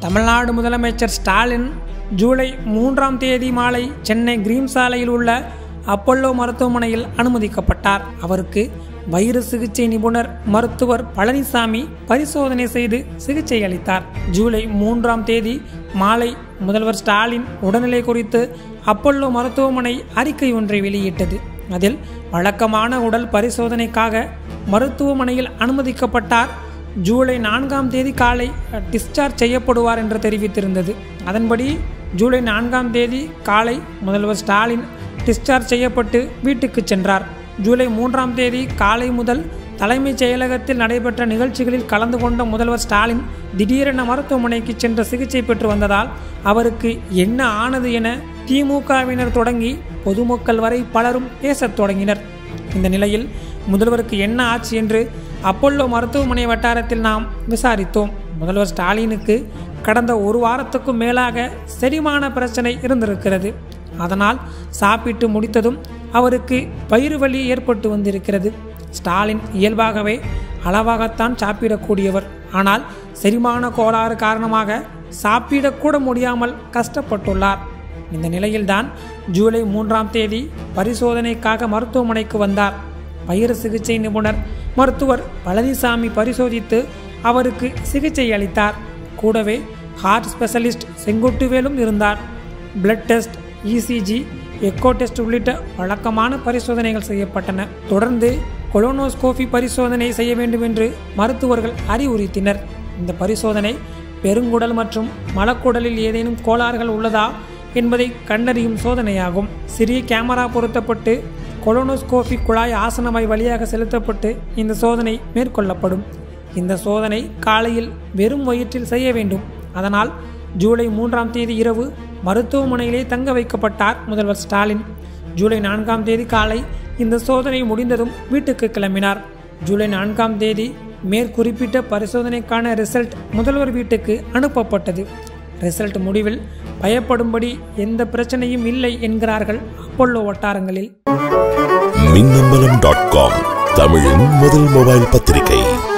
தமிழ்நாடு முதலமைச்சர் ஸ்டாலின் ஜூலை மூன்றாம் தேதி மாலை சென்னை கிரீம் சாலையில் உள்ள அப்பல்லோ மருத்துவமனையில் அனுமதிக்கப்பட்டார் அவருக்கு வயிறு சிகிச்சை நிபுணர் மருத்துவர் பழனிசாமி பரிசோதனை செய்து சிகிச்சை அளித்தார் ஜூலை மூன்றாம் தேதி மாலை முதல்வர் ஸ்டாலின் உடல்நிலை குறித்து அப்பல்லோ மருத்துவமனை அறிக்கை ஒன்றை வெளியிட்டது அதில் வழக்கமான உடல் பரிசோதனைக்காக மருத்துவமனையில் அனுமதிக்கப்பட்டார் ஜூலை நான்காம் தேதி காலை டிஸ்சார்ஜ் செய்யப்படுவார் என்று தெரிவித்திருந்தது அதன்படி ஜூலை நான்காம் தேதி காலை முதல்வர் ஸ்டாலின் டிஸ்சார்ஜ் செய்யப்பட்டு வீட்டுக்கு சென்றார் ஜூலை மூன்றாம் தேதி காலை முதல் தலைமைச் செயலகத்தில் நடைபெற்ற நிகழ்ச்சிகளில் கலந்து கொண்ட முதல்வர் ஸ்டாலின் திடீரென மருத்துவமனைக்கு சென்ற சிகிச்சை பெற்று வந்ததால் அவருக்கு என்ன ஆனது என திமுகவினர் தொடங்கி பொதுமக்கள் வரை பலரும் பேசத் தொடங்கினர் இந்த நிலையில் முதல்வருக்கு என்ன ஆச்சு என்று அப்பல்லோ மருத்துவமனை வட்டாரத்தில் நாம் விசாரித்தோம் முதல்வர் ஸ்டாலினுக்கு கடந்த ஒரு வாரத்துக்கும் மேலாக செரிமான பிரச்சனை இருந்திருக்கிறது அதனால் சாப்பிட்டு முடித்ததும் அவருக்கு வயிறு வலி ஏற்பட்டு வந்திருக்கிறது ஸ்டாலின் இயல்பாகவே அளவாகத்தான் சாப்பிடக்கூடியவர் ஆனால் செரிமான கோளாறு காரணமாக சாப்பிடக்கூட முடியாமல் கஷ்டப்பட்டுள்ளார் இந்த நிலையில்தான் ஜூலை மூன்றாம் தேதி பரிசோதனைக்காக மருத்துவமனைக்கு வந்தார் வயிறு சிகிச்சை நிபுணர் மருத்துவர் பழனிசாமி பரிசோதித்து அவருக்கு சிகிச்சை அளித்தார் கூடவே ஹார்ட் ஸ்பெஷலிஸ்ட் செங்குட்டுவேலும் இருந்தார் blood test ECG echo test உள்ளிட்ட வழக்கமான பரிசோதனைகள் செய்யப்பட்டன தொடர்ந்து கொலோனோஸ்கோபி பரிசோதனை செய்ய வேண்டும் என்று மருத்துவர்கள் அறிவுறுத்தினர் இந்த பரிசோதனை பெருங்குடல் மற்றும் மலக்குடலில் ஏதேனும் கோளாறுகள் உள்ளதா என்பதை கண்டறியும் சோதனையாகும் சிறிய கேமரா பொருத்தப்பட்டு கொலோனோஸ்கோபி குழாய் ஆசனவாய் வழியாக செலுத்தப்பட்டு இந்த சோதனை மேற்கொள்ளப்படும் இந்த சோதனை காலையில் வெறும் வயிற்றில் செய்ய வேண்டும் அதனால் ஜூலை மூன்றாம் தேதி இரவு மருத்துவமனையிலே தங்க வைக்கப்பட்டார் முதல்வர் ஸ்டாலின் ஜூலை நான்காம் தேதி காலை இந்த சோதனை முடிந்ததும் வீட்டுக்கு கிளம்பினார் ஜூலை நான்காம் தேதி மேற்குறிப்பிட்ட பரிசோதனைக்கான ரிசல்ட் முதல்வர் வீட்டுக்கு அனுப்பப்பட்டது ரிசல்ட் முடிவில் பயப்படும்படி எந்த பிரச்சனையும் இல்லை என்கிறார்கள் அப்பல்லோ வட்டாரங்களில் மின்னம்பலம் டாட் காம் தமிழின் முதல் மொபைல் பத்திரிகை